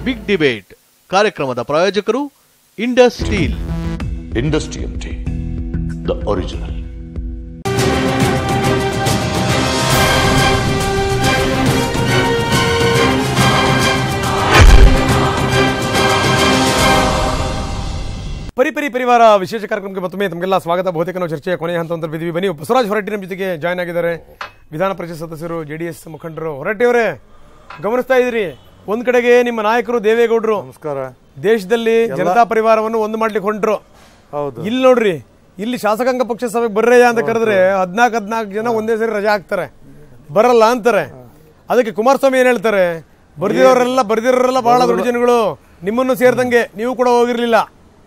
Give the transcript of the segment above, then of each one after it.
Big debate ಕಾರ್ಯಕ್ರಮದ ಪ್ರಾಯೋಜಕರು Indus steel industrial tea the original ಪರಿಪರಿ ಪರಿವಾರ ವಿಶೇಷ ಕಾರ್ಯಕ್ರಮಕ್ಕೆ ಮತ್ತೊಮ್ಮೆ ತಮಗೆಲ್ಲ ಸ್ವಾಗತ ಬಹುತೇಕ ನಾವು ಚರ್ಚೆಯ ಕೊನೆಯ ಹಂತದಲ್ಲಿ ಬಿದ್ದೀವಿ ಬನ್ನಿ ಬಸವರಾಜ್ ಹೊರಟ್ಟಿ ನಮ್ಮ ಜೊತೆಗೆ ಜಾಯ್ನ್ ಆಗಿದ್ದಾರೆ ವಿಧಾನ ಪರಿಷತ್ ಸದಸ್ಯರು ಜೆಡಿಎಸ್ ಮುಖಂಡರು ಹೊರಟ್ಟಿ ಅವರೇ ಗಮನಿಸ್ತಾ ಇದ್ರಿ ಒಂದ್ ಕಡೆಗೆ ನಿಮ್ಮ ನಾಯಕರು ದೇವೇಗೌಡರು ನಮಸ್ಕಾರ ದೇಶದಲ್ಲಿ ಜನತಾ ಪರಿವಾರವನ್ನು ಒಂದು ಮಾಡ್ಲಿಕ್ಕೆ ಹೊಂಟ್ರು ಹೌದು ಇಲ್ಲಿ ನೋಡ್ರಿ ಇಲ್ಲಿ ಶಾಸಕಾಂಗ ಪಕ್ಷ ಸಭೆಗೆ ಬರ್ರಯ್ಯ ಅಂತ ಕರೆದ್ರೆ ಹದ್ನಾಲ್ಕು ಹದ್ನಾಲ್ಕು ಜನ ಒಂದೇ ಸರಿ ರಜಾ ಹಾಕ್ತಾರೆ ಬರಲ್ಲ ಅಂತಾರೆ ಅದಕ್ಕೆ ಕುಮಾರಸ್ವಾಮಿ ಏನ್ ಹೇಳ್ತಾರೆ ಬರ್ದಿರೋರೆಲ್ಲ ಬರ್ದಿರೋರೆಲ್ಲ ಬಹಳ ದೊಡ್ಡ ಜನಗಳು ನಿಮ್ಮನ್ನು ಸೇರ್ದಂಗೆ ನೀವು ಕೂಡ ಹೋಗಿರ್ಲಿಲ್ಲ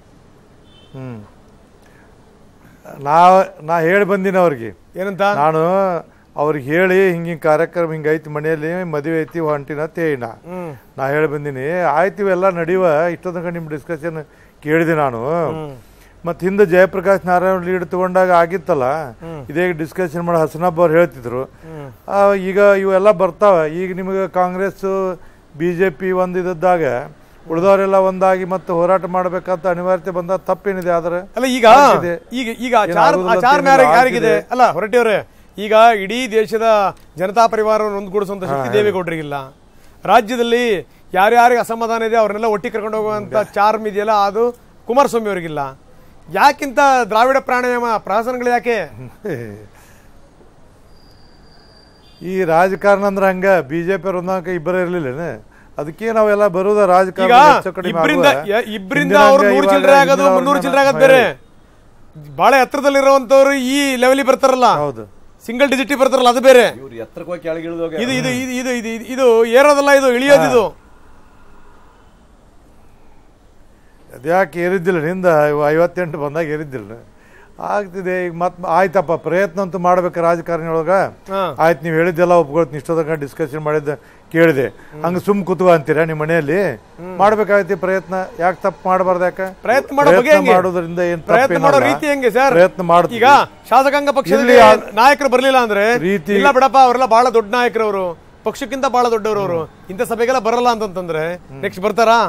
ನಾ ನಾ ಹೇಳಿ ಬಂದಿನಿ ಅವ್ರಿಗೆ ಏನಂತ ನಾನು ಅವ್ರಿಗೆ ಹೇಳಿ ಹಿಂಗಿಂಗ್ ಕಾರ್ಯಕ್ರಮ ಹಿಂಗೈತಿ ಮನೆಯಲ್ಲಿ ಮದುವೆ ಐತಿ ಹೊಂಟಿನ ತೇಯಿನ ನಾ ಹೇಳಿ ಬಂದಿನಿ ಆಯ್ತು ಇವೆಲ್ಲ ನಡೀವ ಇಷ್ಟೋ ತನಕ ನಿಮ್ಮ ಡಿಸ್ಕಷನ್ ಕೇಳಿದೆ ನಾನು ಮತ್ತೆ ಹಿಂದೆ ಜಯಪ್ರಕಾಶ್ ನಾರಾಯಣ ಲೀಡ್ ತಗೊಂಡಾಗ ಆಗಿತ್ತಲ್ಲ ಇದೇ ಡಿಸ್ಕಷನ್ ಮಾಡಿ ಹಸನಬ್ಬ ಅವ್ರು ಹೇಳ್ತಿದ್ರು ಆ, ಈಗ ಇವೆಲ್ಲ ಬರ್ತಾವ ಈಗ ನಿಮಗೆ ಕಾಂಗ್ರೆಸ್ ಬಿ ಜೆ ಪಿ ಒಂದು ಇದ್ದಾಗ ಉಳಿದವರೆಲ್ಲ ಒಂದಾಗಿ ಮತ್ತೆ ಹೋರಾಟ ಮಾಡ್ಬೇಕಂತ ಅನಿವಾರ್ಯತೆ ಬಂದ ತಪ್ಪೇನಿದೆ ಆದ್ರೆ ಅಲ್ಲ ಈಗ ಆಗಿದೆ. ಈಗ ಈಗ ಏನು ಚಾರ್ ಆಗುದಿಲ್ಲ ಅಂತ ಚಾರ್ ಏನಿಲ್ಲ, ಮ್ಯಾರೇಜ್ ಯಾರಿಗಿದೆ ಆಗ್ತಿದೆ. ಅಲ್ಲ ಹೊರಟಿಯವರೇ ಈಗ ಇಡೀ ದೇಶದ ಜನತಾ ಪರಿವಾರವನ್ನು ಒಂದುಗೂಡಿಸುವಂತ ಶಕ್ತಿ ದೇವೇಗೌಡರಿಗಿಲ್ಲ ರಾಜ್ಯದಲ್ಲಿ ಯಾರ್ಯಾರಿಗೆ ಅಸಮಾಧಾನ ಇದೆ ಅವ್ರನ್ನೆಲ್ಲ ಒಟ್ಟಿಗೆ ಕರ್ಕೊಂಡು ಹೋಗುವಂತ ಚಾರ್ಮ್ ಇದೆಯಲ್ಲ ಅದು ಕುಮಾರಸ್ವಾಮಿ ಅವರಿಗಿಲ್ಲ ಯಾಕಿಂತ ದ್ರಾವಿಡ ಪ್ರಾಣಾಯಾಮ ಪ್ರಹಸನಗಳು ಯಾಕೆ ಈ ರಾಜಕಾರಣ ಅಂದ್ರೆ ಹಂಗ ಬಿಜೆಪಿ ಅವ್ರ ಒಂದಾಕ ಇಬ್ಬರೇ ಇರ್ಲಿಲ್ಲ ಅದಕ್ಕೆ ನಾವೆಲ್ಲ ಬರೋದ ಈಗ ರಾಜಕಾರಣ ಹೆಚ್ಚು ಕಡಿಮೆ ಇಬ್ಬರಿಂದ ಆಗುವ. ಯ- ಇಬ್ಬರಿಂದ ಹಿಂದಿನ ಅವ್ರು ಹಂಗ ನೂರು ಇವಾಗ ಚಿಲ್ಲರೆ ಆಗೋದು ಹಿಂದಿನ ಮುನ್ನೂರು ಚಿಲ್ಲರೆ ಆಗೋದು ಅವ್ರನ್ನ ಬೇರೆ ಬಹಳ ಎತ್ತರದಲ್ಲಿರುವಂತವ್ರು ಈ ಲೆವೆಲ್ ಬರ್ತಾರಲ್ಲ ಹೌದು ಸಿಂಗಲ್ ಡಿಜಿಟ್ ಬರ್ತಾರಲ್ಲ ಅದು ಬೇರೆ ಇವ್ರು ಎತ್ತರಕ್ಕೆ ಹೋಗಿ ಕೆಳಗಿಳಿದೋಗ ಇದು ಇದು ಇದು ಇದು ಇದು ಇದು- ಇದು ಏರೋದಲ್ಲ ಇದು ಇಳಿಯೋದಿದು ಅದ್ಯಾಕೆ ಏರಿದ್ದಿಲ್ಲ ನಿಂದ ಐವತ್ತೆಂಟು ಬಂದಾಗ ಏರಿದ್ದಿಲ್ಲ ಆಗ್ತಿದೆ ಈಗ ಮತ್ ಆಯ್ತಪ್ಪ ಪ್ರಯತ್ನ ಅಂತೂ ಮಾಡ್ಬೇಕು ರಾಜಕಾರಣಿ ಒಳಗ ಹಾ. ಆಯ್ತು ನೀವು ಹೇಳಿದ್ದೆಲ್ಲ ಒಪ್ಕೊಳ್ತೀನಿ ಇಷ್ಟೊತ್ತಂಗ ಡಿಸ್ಕಷನ್ ಮಾಡಿದ್ದೆ ಕೇಳಿದೆ ಹಂಗ ಸುಮ್ ಕುತ್ಕೋ ಅಂತೀರಾ ನಿಮ್ಮ ಮನೆಯಲ್ಲಿ ಮಾಡ್ಬೇಕಾಗೈತಿ ಪ್ರಯತ್ನ ಯಾಕೆ ತಪ್ಪು ಮಾಡಬಾರ್ದು ಯಾಕೆ ಪ್ರಯತ್ನ ಮಾಡೋ ಬಗೆ ಹೆಂಗೆ? ಮಾಡೋದ್ರಿಂದ ಏನ್ ಪ್ರಯತ್ನ ತಪ್ಪೇನಲ್ಲ. ಮಾಡೋ ರೀತಿ ಹೆಂಗೆ ಸರ್ ಪ್ರಯತ್ನ ಮಾಡ್ತೀವಿ ಈಗ ಶಾಸಕಾಂಗ ಪಕ್ಷದಲ್ಲಿ ಇಲ್ಲಿ ಆ- ನಾಯಕರು ಬರ್ಲಿಲ್ಲ ಅಂದ್ರೆ ರೀತಿ- ಇಲ್ಲ ಬಿಡಪ್ಪ ಅವರೆಲ್ಲ ಬಹಳ ದೊಡ್ಡ ನಾಯಕರು ಅವರು ಪಕ್ಷಕ್ಕಿಂತ ಬಹಳ ದೊಡ್ಡವರು ಅವರು ಇಂಥ ಸಭೆಗೆಲ್ಲ ಬರಲ್ಲ ಅಂತಂತಂದ್ರೆ ನೆಕ್ಸ್ಟ್ ಬರ್ತಾರಾ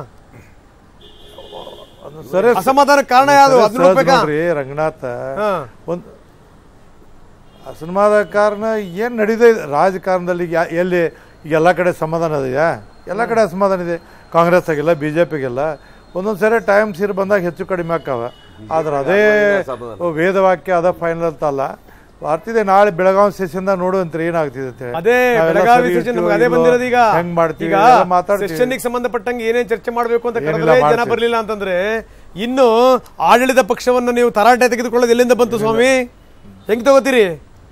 ಸರಿ ಅಸಮಾಧಾನ ಕಾರಣ ಯಾವುದು ಸರಿ, ಅದನ್ನ ಸಹಜ ನೋಡ್ಬೇಕಾ ನೋಡ್ರಿ ರಂಗನಾಥ ಹಾ. ಒಂದು ಅಸಮಾಧಾನ ಕಾರಣ ಏನ್ ನಡೀದೆ ರಾಜಕಾರಣದಲ್ಲಿ ಈಗ ಯಾ- ಎಲ್ಲಿ ಈಗ ಎಲ್ಲ ಕಡೆ ಸಮಾಧಾನ ಇದೆಯಾ ಎಲ್ಲ ಕಡೆ ಅಸಮಾಧಾನ ಇದೆ ಕಾಂಗ್ರೆಸ್ ಆಗಿಲ್ಲ ಬಿ ಜೆ ಪಿಗೆಲ್ಲ ಒಂದೊಂದು ಸರಿ ಟೈಮ್ ಸೀರ್ ಬಂದಾಗ ಹೆಚ್ಚು ಕಡಿಮೆ ಆಕಾವ ಆದ್ರೆ ಅದೇ ವೇದವಾಕ್ಯ ಅದ ಫೈನಲ್ ಅಂತ ಅಲ್ಲ ಬರ್ತಿದೆ ನಾಳೆ ಬೆಳಗಾವಿ ಸೆಷನ್ದಾಗ ನೋಡುವಂತ್ರಿ ಏನಾಗ್ತಿದೆ ಅಂತ ಹೇಳಿ. ಅದೇ ನಾವೆಲ್ಲ ಬೆಳಗಾವಿ ಸರಿ ಸೆಷನ್ ಇರ್ತೀವೋ ನಮ್ಗೆ ಅದೇ ಇಲ್ವೋ, ಬಂದಿರೋದು ಈಗ ಹೆಂಗ್ ಮಾಡ್ತೀವಿ ಈಗ ಎಲ್ಲ ಮಾತಾಡ್ತೀವಿ ಸೆಷನ್ ಸಂಬಂಧಪಟ್ಟಂಗೆ ಏನೇನ್ ಚರ್ಚೆ ಮಾಡ್ಬೇಕು ಅಂತ ಏನಿಲ್ಲ ಕರೆದ್ರೆ ಜನ ಮಾಡ್ತೀವಿ. ಬರ್ಲಿಲ್ಲ ಅಂತಂದ್ರೆ ಇನ್ನು ಆಡಳಿತ ಪಕ್ಷವನ್ನು ನೀವು ತರಾಟೆ ತೆಗೆದುಕೊಳ್ಳೋದು ಎಲ್ಲಿಂದ ಬಂತು ಸ್ವಾಮಿ ಹೆಂಗ್ ತಗೋತೀರಿ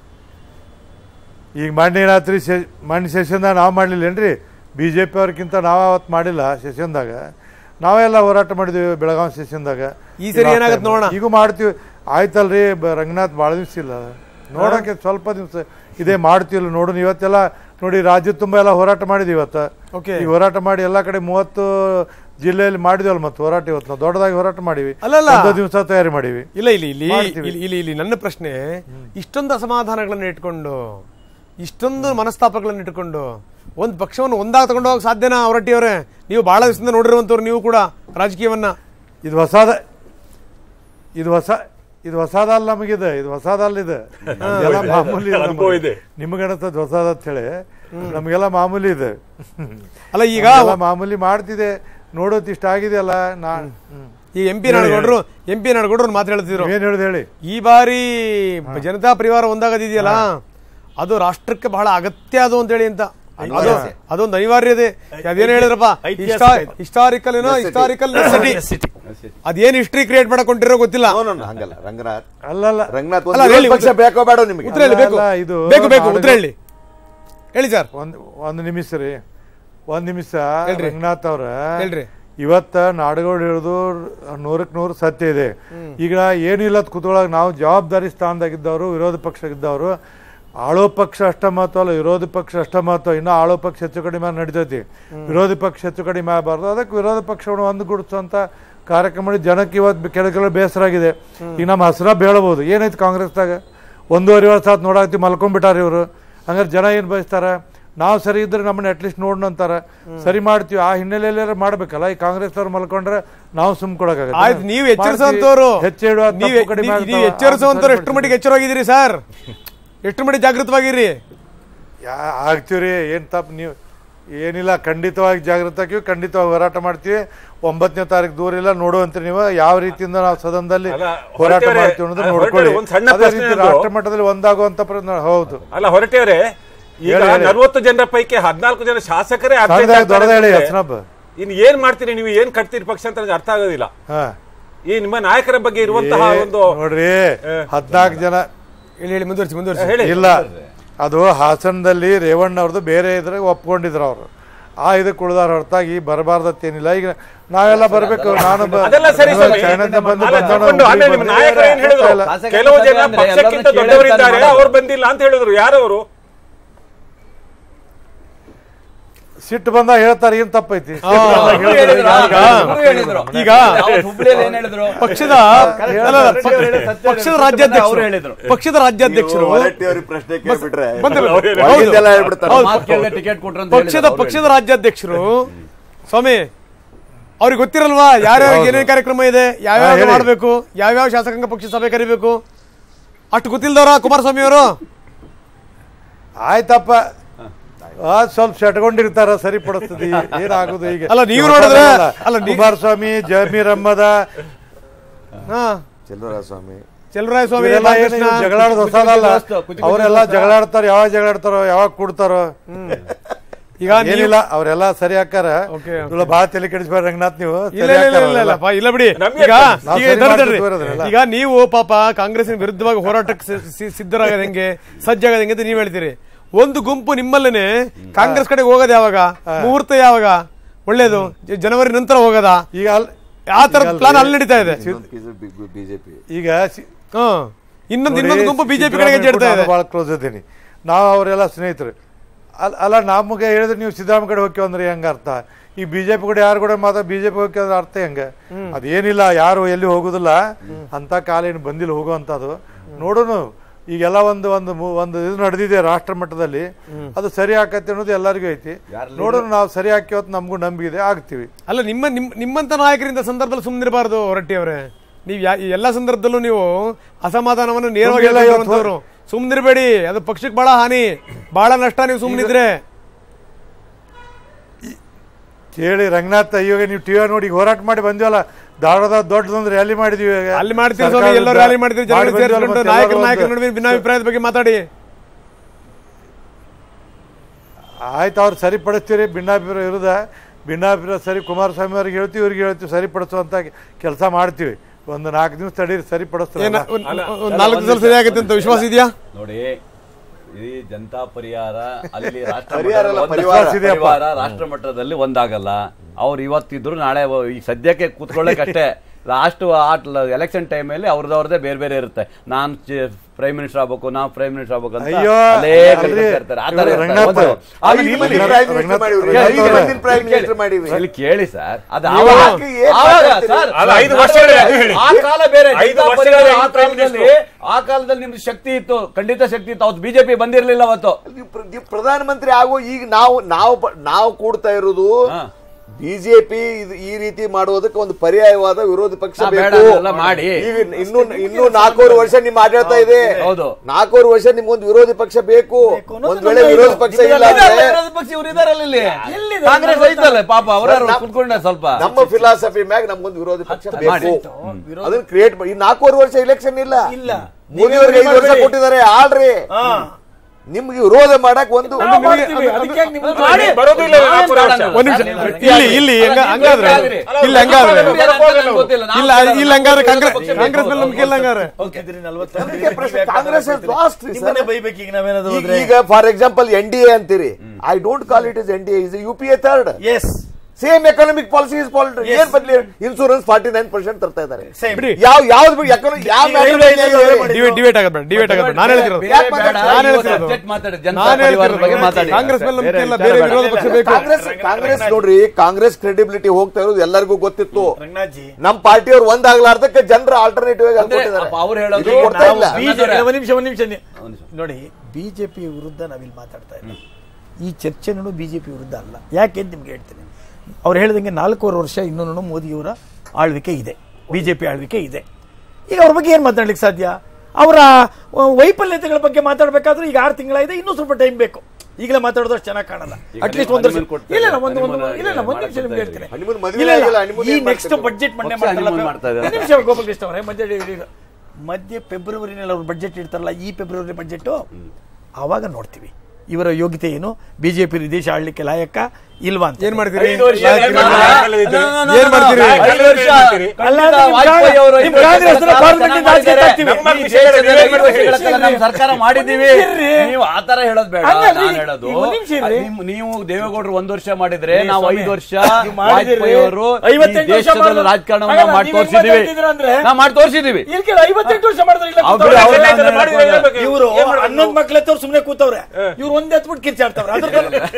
ಈಗ ಮೊನ್ನೆ ರಾತ್ರಿ ಸೆ ಮೊನ್ನೆ ಸೆಷನ್ದಾಗ ನಾವು ಮಾಡಲಿಲ್ಲೇನ್ರಿ ಬಿ ಜೆ ಪಿ ಅವ್ರಿಗಿಂತ ನಾವು ಅವತ್ತು ಮಾಡಿಲ್ಲ ಸೆಷನ್ದಾಗ ನಾವೆಲ್ಲ ಹೋರಾಟ ಮಾಡಿದ್ವಿ ಬೆಳಗಾವಿ ಸೆಷನ್ದಾಗ ಈ ಸರಿ ಏನಾಗತ್ತೆ ನೋಡೋಣ. ಈಗೂ ಮಾಡ್ತೀವಿ ಆಯ್ತಲ್ರಿ ಬ- ರಂಗನಾಥ್ ಭಾಳ ದಿವಸ ಇಲ್ಲ ನೋಡೋಕೆ ಸ್ವಲ್ಪ ದಿವಸ ಇದೇ ಮಾಡ್ತೀವಲ್ಲ ನೋಡೋಣ ಇವತ್ತೆಲ್ಲ ನೋಡಿ ರಾಜ್ಯ ತುಂಬ ಎಲ್ಲ ಹೋರಾಟ ಮಾಡಿದ್ವಿ ಇವತ್ತು Okay. ಈ ಹೋರಾಟ ಮಾಡಿ ಎಲ್ಲ ಕಡೆ ಮೂವತ್ತು ಜಿಲ್ಲೆಯಲ್ಲಿ ಮಾಡಿದ್ವಲ್ಲ ಮತ್ತೆ ಹೋರಾಟ ಇವತ್ತು ನಾವು ದೊಡ್ಡದಾಗಿ ಹೋರಾಟ ಮಾಡಿವಿ ಅಲ್ಲಲ್ಲ. ಒಂದು ದಿವಸ ತಯಾರಿ ಮಾಡಿವಿ ಇಲ್ಲ ಇಲ್ಲಿ ಇಲ್ಲಿ ಮಾಡ್ತೀವಿ. ಇಲ್ಲಿ ಇಲ್ಲಿ ಇಲ್ಲಿ ನನ್ನ ಪ್ರಶ್ನೆ ಇಷ್ಟೊಂದು ಅಸಮಾಧಾನಗಳನ್ನು ಇಟ್ಕೊಂಡು ಇಷ್ಟೊಂದು ಮನಸ್ತಾಪಗಳನ್ನು ಇಟ್ಕೊಂಡು ಒಂದು ಪಕ್ಷವನ್ನು ಒಂದಾಗ ತಗೊಂಡು ಹೋಗಕ್ಕೆ ಸಾಧ್ಯನಾ ಹೊರಟ್ಟಿಯವರೇ ನೀವು ಬಹಳ ದಿವಸದಿಂದ ನೋಡಿರುವಂತವ್ರು ನೀವು ಕೂಡ ರಾಜಕೀಯವನ್ನ ಇದು ಹೊಸದ ಇದು ಹೊಸ ಇದು ಹೊಸದಲ್ಲ ನಮಗಿದೆ ಇದು ಹೊಸದಲ್ಲ ಇದು ಇದೆಲ್ಲ ಮಾಮೂಲಿ ಇದು ಅನುಭವ ನಮಗೆ. ಇದೆ. ನಿಮಗನತ್ತದ ಹೊಸದ ಅಂತ ಹೇಳಿ ನಮಗೆಲ್ಲ ಮಾಮೂಲಿ ಇದೆ ಅಲ್ಲ ಈಗ ನಮ್ಗೆಲ್ಲ ಮಾಮೂಲಿ ಮಾಡ್ತಿದೆ ನೋಡೋದು ಇಷ್ಟ ಆಗಿದೆಯಲ್ಲ ನಾ ಹ್ಮ್. ಈ ಎಂ ಪಿ ನಾಡಗೌಡರು ಎಂ ಪಿ ನಾಡಗೌಡರು ಒಂದು ಮಾತು ಹೇಳ್ತಿದ್ರು ಏನ್ ಹೇಳ್ದು ಹೇಳಿ ಈ ಬಾರಿ ಜನತಾ ಪರಿವಾರ ಒಂದಾಗದಿದೆಯಲ್ಲ ಅದು ರಾಷ್ಟ್ರಕ್ಕೆ ಬಹಳ ಅಗತ್ಯ ಅದು ಅಂತೇಳಿ ಅಂತ ಅದು ಅದೊಂದು ಅನಿವಾರ್ಯತೆ ಅದೇನು ಹೇಳಿದ್ರಪ್ಪ ಹಿಸ್ಟಾರಿಕಲ್ ಏನೋ ಹಿಸ್ಟಾರಿಕಲ್ ನೆಸೆಸಿಟಿ ಅದೇನ್ ಹಿಸ್ಟ್ರಿ ಕ್ರಿಯೇಟ್ ಮಾಡಕ್ ಹೊಂಟಿರೋ ಗೊತ್ತಿಲ್ಲ ನೋ, ನೋ, ನೋ, ಹಂಗಲ್ಲ ರಂಗನಾಥ್ ಅಲ್ಲಲ್ಲ ರಂಗನಾಥ್ ಅಲ್ಲ, ಒಂದು ಹೇಳಿ, ವಿರೋಧ ಪಕ್ಷ ಉತ್ತರ- ಬೇಕೋ ಬೇಡ ನಿಮಗೆ ಉತ್ತರ ಹೇಳಿ ಬೇಕು ಅಲ್ಲ, ಇದು ಬೇಕು ಬೇಕು ನಾಳೆ- ಉತ್ತರ ಹೇಳಿ ಹೇಳಿ ಸರ್ ಒಂದ್ ಒಂದ್ ನಿಮಿಷ ರೀ ಒಂದ್ ನಿಮಿಷ ಹೇಳ್ರಿ. ರಂಗನಾಥ್ ಅವ್ರ ಹೇಳ್ರಿ. ಇವತ್ತ ನಾಡಗೌಡ ಹೇಳುದು ನೂರಕ್ಕೆ ನೂರು ಸತ್ಯ ಇದೆ ಈಗ ಏನಿಲ್ಲ ಕುತ್ಕೊಳಕ್ ನಾವು ಜವಾಬ್ದಾರಿ ಸ್ಥಾನದಾಗಿದ್ದವರು ವಿರೋಧ ಪಕ್ಷಗಿದ್ದವರು ಆಳೋ ಪಕ್ಷ ಅಷ್ಟ ಮಹತ್ವ ಅಲ್ಲ ವಿರೋಧ ಪಕ್ಷ ಅಷ್ಟ ಮಹತ್ವ ಇನ್ನು ಆಳೋ ಪಕ್ಷ ಹೆಚ್ಚು ಕಡಿಮೆ ನಡೀತೈತಿ ವಿರೋಧಿ ಪಕ್ಷ ಹೆಚ್ಚು ಕಡಿಮೆ ಆಗಬಾರ್ದು ಅದಕ್ಕೆ ವಿರೋಧ ಪಕ್ಷವನ್ನು ಒಂದುಗೂಡಿಸುವಂತ ಕಾರ್ಯಕ್ರಮ ಮಾಡಿ ಜನಕ್ಕೆ ಇವತ್ತು ಕೆಲ ಕೆಲ ಬೇಸರ ಆಗಿದೆ ಈಗ ನಮ್ಮ ಹಸ್ರ ಹೇಳಬಹುದು ಏನೈತಿ ಕಾಂಗ್ರೆಸ್ದಾಗ ಒಂದೂವರೆ ವರ್ಷ ಆತ್ ನೋಡಾಕತಿ ಮಲ್ಕೊಂಡ್ಬಿಟ್ಟಾರ ಇವರು ಹಂಗಾರೆ ಜನ ಏನು ಬಯಸ್ತಾರ ನಾವು ಸರಿ ಇದ್ರೆ ನಮ್ಮನ್ನ ಅಟ್ಲೀಸ್ಟ್ ನೋಡೋಣ ಅಂತಾರ ಸರಿ ಮಾಡ್ತೀವಿ ಆ ಹಿನ್ನೆಲೆಯಲ್ಲಿ ಮಾಡ್ಬೇಕಲ್ಲ ಈ ಕಾಂಗ್ರೆಸ್ ಅವ್ರು ಮಲ್ಕೊಂಡ್ರೆ ನಾವು ಸುಮ್ ಕೊಡಕ್ಕಾಗತ್ತೆ ಆಯ್ತು ನೀವು ಎಚ್ಚರಿಸುವಂತವ್ರು ಹೆಚ್ಚೇಳುವ ನೀವು ತಪ್ಪು ಕಡಿಮೆ ನೀವು- ನೀವು ಆಗ್ತಾವ. ಎಚ್ಚರಿಸುವಂತವ್ರು ಅದನ್ನ ಎಷ್ಟು ಮಟ್ಟಿಗೆ ಎಚ್ಚರವಾಗಿದ್ದೀರಿ ಸರ್ ಎಷ್ಟು ಮಟ್ಟಿಗೆ ಜಾಗೃತವಾಗಿರಿ ಯಾ ಆಗ್ತೀವ್ರಿ ಏನ್ ತಪ್ಪು ನೀವು ಏನಿಲ್ಲ ಖಂಡಿತವಾಗಿ ಜಾಗೃತ ಆಕಿವಿ ಖಂಡಿತವಾಗಿ ಹೋರಾಟ ಮಾಡ್ತೀವಿ ಒಂಬತ್ತನೇ ತಾರೀಕು ದೂರ ಇಲ್ಲ ನೋಡುವಂತ ನೀವು ಯಾವ ರೀತಿಯಿಂದ ನಾವು ಸದನದಲ್ಲಿ ಅಲ್ಲ, ಹೋರಾಟ ಹೊರಟೇವ್ರೆ, ಮಾಡ್ತೀವಿ ಅನ್ನೋದು ಅಲ್ಲ, ನೋಡ್ಕೊಳ್ಳಿ ಹೊರಟೇವ್ರೆ, ಒಂದ್ ಸಣ್ಣ ಅದೇ ಪ್ರಶ್ನೆ ರೀತಿ ಅದು. ರಾಷ್ಟ್ರ ಮಟ್ಟದಲ್ಲಿ ಒಂದಾಗುವಂತ ಪ್ರಯತ್ನ ಹೌದು ಅಲ್ಲ ಹೊರಟೇವ್ರೆ ಈಗ ಹೇಳಿ, ಹೇಳಿ. ನಲ್ವತ್ತು ಜನರ ಪೈಕಿ ಹದಿನಾಲ್ಕು ಜನ ಶಾಸಕರೇ ಅಭ್ಯರ್ಥಿ ಸಣ್ಣದಾಗಿ ಆಗ್ತಾರೆ ದೊಡ್ಡದ ಹೇಳಿ ಅಂದ್ರೆ ಹಸ್ನಬ್ ಇನ್ ಏನ್ ಮಾಡ್ತೀರಿ ನೀವು ಏನ್ ಕಟ್ತೀರಿ ಪಕ್ಷ ಅಂತ ನನಗೆ ಅರ್ಥ ಆಗೋದಿಲ್ಲ ಹಾ ಈ ನಿಮ್ಮ ನಾಯಕರ ಬಗ್ಗೆ ಇರುವಂತಹ ಏ, ಒಂದು ನೋಡ್ರಿ ಹದ್ನಾಲ್ಕು ಜನ ಹೇಳಿ ಹೇಳಿ ಮುಂದುವರಿಸಿ ಮುಂದುವರಿಸಿ ಹೇಳಿ ಇಲ್ಲ ಅದು ಹಾಸನದಲ್ಲಿ ರೇವಣ್ಣ ಅವ್ರದ್ದು ಬೇರೆ ಇದ್ರಾಗ ಒಪ್ಕೊಂಡಿದ್ರು ಅವರು ಆ ಇದಕ್ಕೆ ಉಳಿದಾರ ಹೊರತಾಗಿ ಬರಬಾರ್ದತ್ತೇನಿಲ್ಲ ಈಗ ನಾವೆಲ್ಲ ಬರ್ಬೇಕು ನಾನು ಬ- ಅದೆಲ್ಲ ಸರಿ ನಾನು ಸ್ವಾಮಿ. ಚೈನಾದಿಂದ ಬಂದು ಅಲ್ಲ, ಬಂದವನು ತಗೊಂಡು ಆಮೇಲೆ ನಿಮ್ಮ ಬಂದೆ. ನಾಯಕರು ಏನ್ ಹೇಳಿದ್ರು ಇಲ್ಲ. ಕೆಲವು ಜನ ಅಂದ್ರೆ ಪಕ್ಷಕ್ಕಿಂತ ಎಲ್ಲರನ್ನೂ ದೊಡ್ಡವರಿದ್ದಾರೆ ಕೇಳಿ ಅವ್ರು ಬಂದಿಲ್ಲ ಅಂತ ಹೇಳಿದ್ರು ಯಾರವರು ಸಿಟ್ಟು ಬಂದ ಹೇಳ್ತಾರೆ ಏನ್ ತಪ್ಪೈತಿ ಆ, ಅವ್ರು ಹೇಳಿದ್ರು, ಅವ್ರು ಹೇಳಿದ್ರು. ಈಗ ಅವತ್ತು ಹುಬ್ಳಿಯಲ್ಲಿ ಏನ್ ಹೇಳಿದ್ರು ಪಕ್ಷದ ಅಲ್ಲ, ಪ- ಪಕ್ಷದ ರಾಜ್ಯಾಧ್ಯಕ್ಷರು ಹೇಳಿದ್ರು. ಪಕ್ಷದ ರಾಜ್ಯಾಧ್ಯಕ್ಷರು ಹೊರಟ್ಟಿಯವ್ರಿಗೆ ಪ್ರಶ್ನೆ ಕೇಳ್ಬಿಟ್ರೆ ಬಂದಿಲ್ಲ. ಒಳಗಿಂದೆಲ್ಲ ಹೇಳ್ಬಿಡ್ತಾರೆ ಹೌದು. ಮಾತು ಕೇಳದೆ ಟಿಕೆಟ್ ಕೊಟ್ರು ಅಂತ ಪಕ್ಷದ ಹೇಳಿದ್ರು, ಅವ್ರು ಪಕ್ಷದ ರಾಜ್ಯಾಧ್ಯಕ್ಷರು ಸ್ವಾಮಿ ಅವ್ರಿಗೆ ಗೊತ್ತಿರಲ್ವಾ ಯಾರ್ಯಾವ ಏನೇನು ಕಾರ್ಯಕ್ರಮ ಇದೆ ಯಾವ್ಯಾವ ಹಾ, ಹೇಳಿ. ಮಾಡಬೇಕು ಯಾವ್ಯಾವ ಶಾಸಕಾಂಗ ಪಕ್ಷ ಸಭೆ ಕರಿಬೇಕು ಅಷ್ಟು ಗೊತ್ತಿಲ್ದವ್ರ ಕುಮಾರಸ್ವಾಮಿ ಅವರು ಆಯ್ತಪ್ಪ ಆ, ಸ್ವಲ್ಪ ಶಟ್ಕೊಂಡಿರ್ತಾರ ಸರಿಪಡಿಸ್ತದೆ ಏನಾಗುದು ಈಗ ಅಲ್ಲ, ನೀವು ನೋಡಿದ್ರೆ- ಅಲ್ಲ ಅಲ್ಲ, ನೀ- ಕುಮಾರಸ್ವಾಮಿ ಜಮೀರ್ ಅಹ್ಮದ ಹಾ ಚಂದ್ರರಾಜ ಸ್ವಾಮಿ ಚಲುವರಾಯ ಸ್ವಾಮಿ ಇವರೆಲ್ಲ ಏನು ಬಾಲಕೃಷ್ಣ. ಇವ್ರು ಜಗಳಾಡೋದು ಹೊಸದಲ್ಲ ಕುಚಿ ಕುಚಿ ಕುಚಿ ಅವರೆಲ್ಲ ಜಗಳಾಡ್ತಾರ ಯಾವಾಗ ಜಗಳಾಡ್ತಾರೋ ಯಾವಾಗ ಕೂಡ್ತಾರೋ ಈಗ ನೀವು ಏನಿಲ್ಲ ಅವರೆಲ್ಲ ಸರಿ ಹಾಕಾರ ಓಕೆ, ಓಕೆ. ಇವಳು ಬಾಳ ತಲೆ ಕೆಡಿಸ್ಬೇಡ ರಂಗನಾಥ್ ನೀವು ಇಲ್ಲ ಸರಿ ಇಲ್ಲ ಇಲ್ಲ ಹಾಕ್ತಾರ ಇಲ್ಲ ಅವರೆಲ್ಲ. ಇಲ್ಲಪ್ಪ, ಇಲ್ಲ ಬಿಡಿ ನಮ್ಗೆ ಈಗ ನಾವು ಈಗ ಸರಿ ತಡ್ರಿ, ಮಾಡ್ತೀವಿ ತಡ್ರಿ. ಬರೋದನ್ನೆಲ್ಲ. ಈಗ ನೀವು ಪಾಪ ಕಾಂಗ್ರೆಸ್ಸಿನ ವಿರುದ್ಧವಾಗಿ ಹೋರಾಟಕ್ಕೆ ಸಿ- ಸಿ- ಸಿದ್ಧರಾಗದ ಹೆಂಗೆ ಸಜ್ಜಾಗದ ಹೆಂಗೆ ಅಂತ ನೀವ್ ಹೇಳ್ತೀರಿ ಒಂದು ಗುಂಪು ನಿಮ್ಮಲ್ಲೇನೆ ಕಾಂಗ್ರೆಸ್ ಕಡೆಗೆ ಹೋಗೋದು ಯಾವಾಗ ಮುಹೂರ್ತ ಯಾವಾಗ ಒಳ್ಳೇದು ಜ- ಜನವರಿ ನಂತರ ಹೋಗೋದಾ ಈಗ ಅಲ್ ಆ ತರದ ಪ್ಲಾನ್ ಅಲ್ಲಿ ನಡೀತಾ ಇದೆ ಬಿಜೆಪಿ ಈಗ ಸಿ- ಹ್ಮ್ ಇನ್ನೊಂದು ನೋಡಿ, ಇನ್ನೊಂದು ಗುಂಪು ಬಿಜೆಪಿ ಕಡೆಗೆ ಸಿದ್ದರಾಮಯ್ಯ ಜಡ್ತಾ ಕೂಡ ಇದೆ ನಾನು ಬಹಳ ಕ್ಲೋಸ್ ಇದ್ದೀನಿ ನಾವು ಅವರೆಲ್ಲ ಸ್ನೇಹಿತರು ಅಲ್ಲ ಅಲ್ಲ ನಮಗೆ ಹೇಳಿದ್ರೆ ನೀವು ಸಿದ್ದರಾಮಯ್ಯ ಕಡೆ ಹೋಗ್ತೀವಿ ಅಂದ್ರೆ ಹೆಂಗ ಅರ್ಥ ಈ ಬಿಜೆಪಿ ಕೂಡ ಯಾರು ಕೂಡ ಮಾತಾ ಬಿಜೆಪಿ ಹೋಗ್ತೀವಿ ಅಂದ್ರೆ ಅರ್ಥ ಹೆಂಗ ಅದೇನಿಲ್ಲ ಯಾರು ಎಲ್ಲಿ ಹೋಗುದಿಲ್ಲ ಅಂತ ಕಾಲ ಏನು ಬಂದಿಲ್ಲ ಹೋಗುವಂಥದ್ದು ನೋಡೋಣ ಈಗೆಲ್ಲ ಒಂದು ಒಂದು ಮು- ಒಂದು ಇದು ನಡೆದಿದೆ ರಾಷ್ಟ್ರ ಮಟ್ಟದಲ್ಲಿ ಅದು ಸರಿ ಆಕತ್ತೆ ಅನ್ನೋದು ಎಲ್ಲರಿಗೂ ಐತಿ ನೋಡೋಣ ನಾವು ಸರಿ ಹಾಕಿವತ್ತು ನಮಗೂ ನಂಬಿಕೆ ಆಗ್ತೀವಿ ಅಲ್ಲ ನಿಮ್ಮ ನಿಮ್ ನಿಮ್ಮಂತ ನಾಯಕರಿಂದ ಸಂದರ್ಭದಲ್ಲಿ ಸುಮ್ಮನಿರಬಾರ್ದು ಹೊರಟ್ಟಿ ಅವರೇ ನೀವು ಯಾ- ಈ ಎಲ್ಲ ಸಂದರ್ಭದಲ್ಲೂ ನೀವು ಅಸಮಾಧಾನವನ್ನು ನೇರವಾಗಿ ಸುಮ್ನಿಲ್ಲ ಇವತ್ತು. ಹೇಳ್ತಿರುವಂತವ್ರು ಸುಮ್ಮನಿರಬೇಡಿ ಅದು ಪಕ್ಷಕ್ಕೆ ಬಹಳ ಹಾನಿ ಬಹಳ ನಷ್ಟ ನೀವು ಸುಮ್ಮನಿದ್ರೆ ಕೇಳಿ ರಂಗನಾಥ್ ಇವಾಗ ನೀವು ಟಿವಿ ನೋಡಿ ಈಗ ಹೋರಾಟ ಮಾಡಿ ಬಂದ್ವಲ್ಲ ಧಾರವಾಡ ದೊಡ್ಡದೊಂದು ರ್ಯಾಲಿ ಮಾಡಿದ್ವಿ ಇವಾಗ. ಅಲ್ಲಿ ಮಾಡ್ತೀವಿ ಸ್ವಾಮಿ ಸರ್ಕಾರದಿಂದ ಎಲ್ಲರೂ ರ್ಯಾಲಿ ಮಾಡ್ತೀವಿ ಮಾಡಿ ಜನರು ಬಂದ್ವಲ್ಲ ಸೇರಿಸ್ಕೊಂಡು ಮತ್ತೆ ನಾಯಕರ ಎಲ್ಲರೂ ನಾಯಕರ ಒಂದು- ನಡುವೆ ಭಿನ್ನಾಭಿಪ್ರಾಯದ ಬಗ್ಗೆ ಮಾತಾಡಿ ಆಯ್ತು ಅವ್ರು ಸರಿಪಡಿಸ್ತೀರಿ ಭಿನ್ನಾಭಿಪ್ರಾಯ ಇರುದ ಭಿನ್ನಾಭಿಪ್ರಾಯ ಸರಿ ಕುಮಾರಸ್ವಾಮಿ ಅವ್ರಿಗೆ ಹೇಳ್ತೀವಿ ಇವ್ರಿಗೆ ಹೇಳ್ತೀವಿ ಸರಿಪಡಿಸುವಂತ ಕೆಲಸ ಮಾಡ್ತೀವಿ ಒಂದು ನಾಲ್ಕು ದಿವಸ ತಡೀರಿ ಏನ ಸರಿಪಡಿಸ್ತಾರೆ ಒಂದ್- ಒಂದ್ ನಾಲ್ಕು ದಿವಸ ಸರಿ ಆಗುತ್ತೆ ಅಂತ ವಿಶ್ವಾಸ ಇದೆಯಾ ನೋಡಿ ಈ ಜನತಾ ಪರಿಹಾರ ಅಲ್ಲಿ ರಾಷ್ಟ್ರ ಪರಿಹಾರ ಅಲ್ಲ, ಮಟ್ಟದಲ್ಲಿ ಪರಿವಾರ. ಒಂದ್- ಪರಿವಾರ ರಾಷ್ಟ್ರ ಮಟ್ಟದಲ್ಲಿ ಒಂದಾಗಲ್ಲ ಅವ್ರು ಇವತ್ತಿದ್ರು ನಾಳೆ ಅವ- ಈ ಸದ್ಯಕ್ಕೆ ಕೂತ್ಕೊಳ್ಳೋಕಷ್ಟೇ ಲಾಸ್ಟ್ ಎಲೆಕ್ಷನ್ ಟೈಮಲ್ಲಿ ಅವ್ರದ್ದು ಅವ್ರದ್ದೇ ಬೇರೆ ಬೇರೆ ಇರುತ್ತೆ ನಾನ್ ಪ್ರೈಮ್ ಮಿನಿಸ್ಟರ್ ಆಗ್ಬೇಕು ನಾವು ಪ್ರೈಮ್ ಮಿನಿಸ್ಟರ್ ಆಗ್ಬೇಕು ಅಂತ ಅಯ್ಯೋ, ಅಲ್ಲೇ ಅಲ್ರಿ, ಕಲಿತಾ ಇರ್ತಾರೆ. ಆ ಥರ ಇವ್ರು ಇರ್ತಾರೆ. ರಂಗನಾಥ್ ಒಂದು- ಐದು ಆಮೇಲೆ ಮಂದಿ ಇಲ್ಲಿ- ಪ್ರೈಮ್ ಮಿನಿಸ್ಟರ್ ಮಾಡಿವ್ರಿ. ಕೇಳಿ, ಐದು ಕೇಳಿ. ಮಂದಿನ ಪ್ರೈಮ್ ಮಿನಿಸ್ಟರ್ ಮಾಡಿವಿ ಇಲ್ಲಿ ಕೇಳಿ ಸರ್ ಅದು ನೀವು ಆವಾಗ- ಯಾಕೆ ಏನ್ ಆವಾಗ ಮಾತಾಡ್ತೀರಿ? ಸರ್, ಅಲ್ಲ, ಐದು ನಾನು ವರ್ಷಗಳ ಹೇಳಿ, ಹೇಳಿ. ಆ ಕಾಲ ಬೇರೆ ಐದು ಜನತಾ ವರ್ಷಗಳ ಪರಿವಾರ ಆ ಹಿಂದೆ ಪ್ರೈಮ್ ಕಾಲದಲ್ಲಿ ಆ ಕಾಲದಲ್ಲಿ ನಿಮ್ದು ಶಕ್ತಿ ಇತ್ತು ಖಂಡಿತ ಶಕ್ತಿ ಇತ್ತು ಅವತ್ತು ಬಿಜೆಪಿ ಬಂದಿರಲಿಲ್ಲ ಅವತ್ತು ನೀವು ಪ್ರ- ನೀವು ಪ್ರಧಾನಮಂತ್ರಿ ಆಗೋ ಈಗ ನಾವು ನಾವು ಬ- ನಾವು ಕೂಡ್ತಾ ಇರೋದು ಹಾ. ಬಿಜೆಪಿ ಈ ರೀತಿ ಮಾಡುವುದಕ್ಕೆ ಒಂದು ಪರ್ಯಾಯವಾದ ವಿರೋಧ ಪಕ್ಷ ನಾ ಬೇಡ ಬೇಕು ಅದೆಲ್ಲ ಮಾಡಿ. ಈಗ ಇನ್ನು ಇನ್ನು ನಾಲ್ಕೂವರೆ ವರ್ಷ ನಿಮ್ ಆಡಳಿತ ಇದೆ ಹೌದು. ನಾಲ್ಕೂವರೆ ವರ್ಷ ನಿಮ್ಗೊಂದು ವಿರೋಧಿ ಪಕ್ಷ ಬೇಕು ಒಂದ್ ವೇಳೆ ವಿರೋಧ ಪಕ್ಷ ಇಲ್ಲ ಇದಾರಲ್ಲ, ಅಂದ್ರೆ ವಿರೋಧ ಪಕ್ಷ ಇವ್ರು ಇದಾರಲ್ಲ ಇಲ್ಲಿ ಕಾಂಗ್ರೆಸ್ ಐತಲ್ಲ ಪಾಪ ಅವರ ನಮ್- ಕುತ್ಕೊಂಡೆ ಸ್ವಲ್ಪ ನಮ್ಮ ಫಿಲಾಸಫಿ ಮ್ಯಾಗ ನಮ್ಗೊಂದು ವಿರೋಧಿ ಪಕ್ಷ ಮಾಡಿ. ಬೇಕು ಅದನ್ನ ಕ್ರಿಯೇಟ್ ಈ ನಾಲ್ಕೂವರೆ ವರ್ಷ ಇಲೆಕ್ಷನ್ ಇಲ್ಲ ಇಲ್ಲ. ಮೋದಿ ಅವ್ರಿಗೆ ಐದು ವರ್ಷ ಕೊಟ್ಟಿದ್ದಾರೆ ಆಳ್ರಿ ನಿಮ್ಗೆ ವಿರೋಧ ಮಾಡಕ್ ಒಂದು ಮಾಡಿ, ಬರೋದಿಲ್ಲ ಇಲ್ಲ ನಾಲ್ಕು ವರ್ಷ. ಒಂದ್ ನಿಮಿಷ ಇಲ್ಲಿ ಇಲ್ಲಿ ಹೆಂಗ ಹಂಗಾದ್ರೆ ಇಲ್ಲಿ ಹಂಗಾದ್ರೆ ಇಲ್ಲ ಇಲ್ಲಿ ಹಂಗಾದ್ರೆ ಕಾಂಗ್ರೆಸ್ ಕಾಂಗ್ರೆಸ್ ಮೇಲೆ ನಂಬಿಕೆ ಇಲ್ಲ ಹಂಗಾದ್ರೆ ಅದಕ್ಕೆ ಪ್ರಶ್ನೆ, ಕಾಂಗ್ರೆಸ್ has lost ರೀ, sir. ನಿಮ್ಮನ್ನೇ ಬೈಬೇಕು ಈಗ ನಾವೇನಾದ್ರು ಈಗ- ಹೋದ್ರೆ ಈಗ for example N D A ಅಂತೀರಿ I don't call it is N D A is U P A third as same economic policy is polity ಏನ್ ಬದಲಿ ಇನ್ಸೂರೆನ್ಸ್ ಫಾರ್ಟಿ ನೈನ್ ಪರ್ಸೆಂಟ್ ತರ್ತಾ ಇದ್ದಾರೆ ಸೇಮ್ ಬಿಡಿ ಯಾವ ಯಾವ್ದು ಎಕನಾಮಿಕ್ ಯಾವ ಈಗ matter ಐದು ಬಗ್ಗೆ ಐದು ಹೇಳಿ? ಮಾಡಿ. ಡಿಬೇಟ್ ಡಿಬೇಟ್ ಆಗಬೇಡ ಡಿಬೇಟ್ ಆಗಬೇಡ ನಾನು ಹೇಳ್ತಿರೋದು ಯಾಕೆ ಮಾತಾಡ್ತಾ ನಾನು ಇದ್ದೀರಿ? ಹೇಳ್ತಿರೋದು ಮಾತಾಡಿ ಜನತಾ ನಾನು ಪರಿವಾರದ ಬಗ್ಗೆ ಮಾತಾಡಿ ಹೇಳ್ತಿರೋದು ಕಾಂಗ್ರೆಸ್ ಮೇಲೆ ನಂಬಿಕೆ ಇಲ್ಲ ಬೇರೆ ಬೇರೆ ವಿರೋಧ ಪಕ್ಷ ಬೇಕು ಕಾಂಗ್ರೆಸ್ ಕಾಂಗ್ರೆಸ್ ನೋಡ್ರಿ ಕಾಂಗ್ರೆಸ್ ಕ್ರೆಡಿಬಿಲಿಟಿ ಹೋಗ್ತಾ ಇರೋದು ಎಲ್ಲರಿಗೂ ಗೊತ್ತಿತ್ತು ರಂಗನಾಥ್ಜಿ ನಮ್ ಪಾರ್ಟಿಯವ್ರು ಒಂದಾಗ್ಲಾರ್ದಕ್ಕೆ ಜನರ ಆಲ್ಟರ್ನೇಟಿವ್ ಆಗಿ ಅಂದ್ರೆ ಕೊಟ್ಟಿದ್ದಾರೆ ಅಪ್ಪ ಅವ್ರು ಹೇಳೋದು ಇದು ಕೊಡ್ತಾ ನಾವು ಇಲ್ಲ. ಬಿ- ಬಿಜೆಪಿ ಒಂದ್ ನಿಮಿಷ ಒಂದ್ ನಿಮಿಷ ನಿಮಿಷ. ನೋಡಿ ಬಿಜೆಪಿ ವಿರುದ್ಧ ನಾವಿಲ್ಲಿ ಮಾತಾಡ್ತಾ ಇಲ್ಲ ಈ ಚರ್ಚೆನೂ ಬಿ ಜೆ ಪಿ ವಿರುದ್ಧ ಅಲ್ಲ ಯಾಕೆ ಅಂತ ನಿಮ್ಗೆ ಹೇಳ್ತೀನಿ ಅವ್ರು ಹೇಳಿದಂಗೆ ನಾಲ್ಕೂವರೆ ವರ್ಷ ಇನ್ನೂ ಮೋದಿಯವರ ಆಳ್ವಿಕೆ ಇದೆ ಬಿ ಜೆ ಪಿ ಆಳ್ವಿಕೆ ಇದೆ ಈಗ ಅವ್ರ ಬಗ್ಗೆ ಏನು ಮಾತಾಡ್ಲಿಕ್ಕೆ ಸಾಧ್ಯ ಅವರ ವೈಫಲ್ಯತೆಗಳ ಬಗ್ಗೆ ಮಾತಾಡಬೇಕಾದ್ರೂ ಈಗ ಆರು ತಿಂಗಳಾಗಿದೆ ಇನ್ನೂ ಸ್ವಲ್ಪ ಟೈಮ್ ಬೇಕು ಈಗಲೇ ಮಾತಾಡೋದಷ್ಟು ಚೆನ್ನಾಗಿ ಕಾಣಲ್ಲ ಈಗ ಅಟ್ಲೀಸ್ಟ್ ನೀವು ಒಂದು ವರ್ಷ honeymoon ಕೊಡ್ತಾ ಇಲ್ಲ ಇಲ್ಲ ಇದ್ದೀರಾ? ಒಂದು ಒಂದು honeymoon ಇಲ್ಲ ಇಲ್ಲ ಒಂದು ನಿಮಿಷ ಮಾಡ್ತಾ ನಿಮ್ಗೆ ಇದ್ದೀರಾ? ಹೇಳ್ತೀನಿ honeymoon ಮದುವೆ ಇಲ್ಲ, ಇಲ್ಲ, ಆಗಿಲ್ಲ, honeymoon ಈ ಏನ್ ನೆಕ್ಸ್ಟ್ ಮಾಡ್ತಿದ್ರು? ಬಡ್ಜೆಟ್ ಮಂಡನೆ ಪಕ್ಷ honeymoon ಮಾಡ್ತಾರಲ್ಲ ಮಾಡ್ತಾ ಇದ್ದಾರೆ. ಒಂದು ನಿಮಿಷ ಗೋಪಾಲಕೃಷ್ಣ ಅವರೇ ಮಧ್ಯ ಇಡಿ- ಮಧ್ಯ ಫೆಬ್ರವರಿನಲ್ಲಿ ಅವ್ರು ಬಡ್ಜೆಟ್ ಇಡ್ತಾರಲ್ಲ ಈ ಫೆಬ್ರವರಿ ಬಡ್ಜೆಟ್ ಆವಾಗ ನೋಡ್ತೀವಿ ಇವರ ಯೋಗ್ಯತೆ ಏನು ಬಿಜೆಪಿ ದೇಶ ಆಳ್ಲಿಕ್ಕೆ ಲಾಯಕ ಇಲ್ವಾ ಅಂತ ಏನ್ ಮಾಡ್ತೀರಿ ಐದು ವರ್ಷ ಲಾಯಕ್ ಏನ್ ಇರೋದು? ಮಾಡ್ತೀರಿ? ಏನ್ ಮಾಡ್ತೀರಿ ಐದು ವರ್ಷ ಅಲ್ಲ, ಖಂಡಿತ ನಿಮ್ ವಾಜಪೇಯಿ ಅವರು ನಿಮ್ ಐದು ವರ್ಷ ಕಾಂಗ್ರೆಸ್ ಸರ್ಕಾರ ಪಾರ್ಲಿಮೆಂಟ್ ಚೆನ್ನಾಗಿ ರಾಜಕೀಯ ಮಾಡಿದ್ದಾರೆ. ಆಗ್ತೀವಿ. ನಮ್ಮ ನಮ್ಮ ದೇಶದಲ್ಲಿ ವಿಷಯಗಳ ಐದು ವರ್ಷಗಳ ಕಾಲ ನಮ್ಮ ಸರ್ಕಾರ ಮಾಡಿದ್ದೀವಿ ಇರ್ರಿ. ನೀವು ಆತರ ಹೇಳೋದ್ ಬೇಡ ಹಂಗಲ್ರಿ. ನಾನು ಹೇಳೋದು ಈಗ ಒಂದ್ ನಿಮಿಷ ಇರ್ರಿ. ನಿಮ್- ನೀವು ದೇವೇಗೌಡರು ಒಂದ್ ವರ್ಷ ಮಾಡಿದ್ರೆ ನಾವು ಸ್ವಾಮಿ, ಐದು ವರ್ಷ ನೀವು ಮಾಡಿದಿರಿ. ವಾಜಪೇಯಿ ಅವರು ಈ ಐವತ್ತೆಂಟು ವರ್ಷ ದೇಶದ ಮಾಡಿದ್ರು. ರಾಜಕಾರಣವನ್ನ ಹಾಗಲ್ಲ, ಮಾಡಿ ನೀವು ಹೆಂಗ್ ತೋರಿಸಿದೀವಿ ಮಾತಾಡ್ತಿದ್ದೀರಾ ಅಂದ್ರೆ? ನಾವು ಮಾಡಿ ತೋರಿಸಿದೀವಿ ಇಲ್ಲಿ ಕೇಳಿ, ಐವತ್ತೆಂಟು ವರ್ಷ ಮಾಡಿದ್ರೆ ಇಲ್ಲ ಅವ್ರು ಕೂತವ್ರೆ. ಅವ್ರು ಎಲ್ಲ ನಾನು ಮಾಡಿದ್ರೆ ಹೇಳ್ಬೇಕು. ಇವರು ಏನ್ ಮಾಡ್ಬೇಕು? ಹನ್ನೊಂದು ಮಕ್ಳು ಎತ್ತವ್ರು ಸುಮ್ನೆ ಕೂತವ್ರೆ ಇವ್ರು ಒಂದ್ ಎತ್ಬಿಟ್ಟು ಕಿರ್ಚಾಡ್ತವ್ರೆ ಅದ್ರ